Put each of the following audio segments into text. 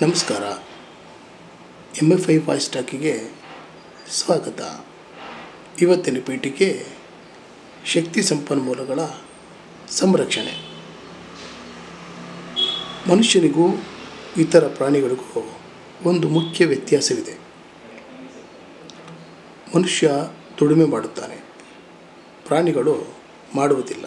ನಮಸ್ಕಾರ M F I voice ಟಾಕಿಗೆ ಸ್ವಾಗತ ಇವತ್ತಿನ ಪೀಠಿಕೆ ಶಕ್ತಿ ಸಂಪನ್ಮೂಲಗಳ ಸಂರಕ್ಷಣೆ ಮನುಷ್ಯನಿಗೂ ಇತರ ಪ್ರಾಣಿಗಳಿಗೂ ಒಂದು ಮುಖ್ಯ ವ್ಯತ್ಯಾಸವಿದೆ ಮನುಷ್ಯ ದುಡಿಮೆ ಮಾಡುತ್ತಾನೆ ಪ್ರಾಣಿಗಳು ಮಾಡುವುದಿಲ್ಲ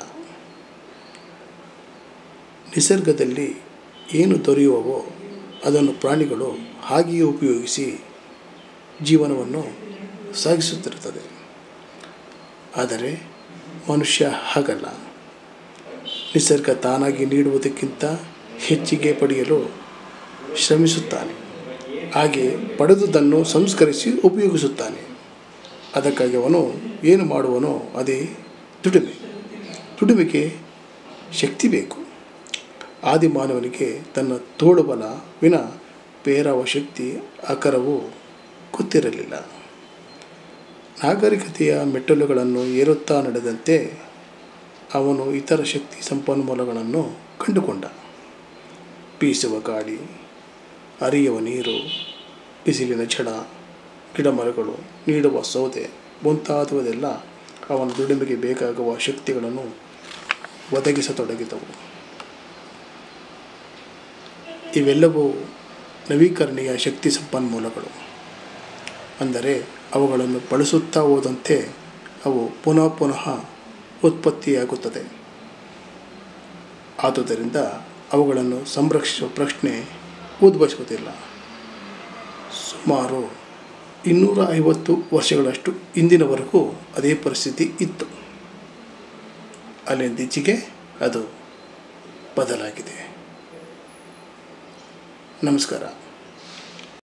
ನಿಸರ್ಗದಲ್ಲಿ ಏನು ದೊರೆಯುವವೋ ಅದನ್ನು ಪ್ರಾಣಿಗಳು ಹಾಗೆಯೇ ಉಪಯೋಗಿಸಿ ಜೀವನವನ್ನು ಸಾಗಿಸುತ್ತಿರುತ್ತದೆ ಆದರೆ ಮನುಷ್ಯ ಹಾಗಲ್ಲ ನಿಸರ್ಗ ತಾನಾಗಿ ನೀಡುವುದಕ್ಕಿಂತ ಹೆಚ್ಚಿಗೆ ಪಡೆಯಲು ಶ್ರಮಿಸುತ್ತಾನೆ ಹಾಗೆ ಪಡೆದುದನ್ನು ಸಂಸ್ಕರಿಸಿ ಉಪಯೋಗಿಸುತ್ತಾನೆ ಅದಕ್ಕಾಗಿ ಅವನು ಏನು ಮಾಡುವನೋ ಅದೇ ದುಡಿಮೆ ದುಡಿಮೆಗೆ ಶಕ್ತಿ ಬೇಕು ಆದಿಮಾನವನಿಗೆ ತನ್ನ ತೋಳುಬಲ ವಿನ ಬೇರಾವ ಶಕ್ತಿ ಆಕರವು ಗೊತ್ತಿರಲಿಲ್ಲ ನಾಗರಿಕತೆಯ ಮೆಟ್ಟಲುಗಳನ್ನು ಏರುತ್ತಾ ನಡೆದಂತೆ ಅವನು ಇತರ ಶಕ್ತಿ ಸಂಪನ್ಮೂಲಗಳನ್ನು ಕಂಡುಕೊಂಡ ಬೀಸುವ ಗಾಳಿ ಹರಿಯುವ ನೀರು ಬಿಸಿಲಿನ ಝಳ ಗಿಡಮರಗಳು ನೀಡುವ ಸೌದೆ ಮುಂತಾದವುದೆಲ್ಲ ಅವನ ದುಡಿಮೆಗೆ ಬೇಕಾಗುವ ಶಕ್ತಿಗಳನ್ನು ಒದಗಿಸತೊಡಗಿದವು ಇವೆಲ್ಲವೂ ನವೀಕರಣೀಯ ಶಕ್ತಿ ಸಂಪನ್ಮೂಲಗಳು ಅಂದರೆ ಅವುಗಳನ್ನು ಬಳಸುತ್ತಾ ಹೋದಂತೆ ಅವು ಪುನಃ ಪುನಃ ಉತ್ಪತ್ತಿಯಾಗುತ್ತದೆ ಆದುದರಿಂದ ಅವುಗಳನ್ನು ಸಂರಕ್ಷಿಸುವ ಪ್ರಶ್ನೆ ಉದ್ಭವಿಸುವುದಿಲ್ಲ ಸುಮಾರು ಇನ್ನೂರ ಐವತ್ತು ವರ್ಷಗಳಷ್ಟು ಇಂದಿನವರೆಗೂ ಅದೇ ಪರಿಸ್ಥಿತಿ ಇತ್ತು ಅಲ್ಲಿಂದೀಚೆಗೆ ಅದು ಬದಲಾಗಿದೆ ನಮಸ್ಕಾರ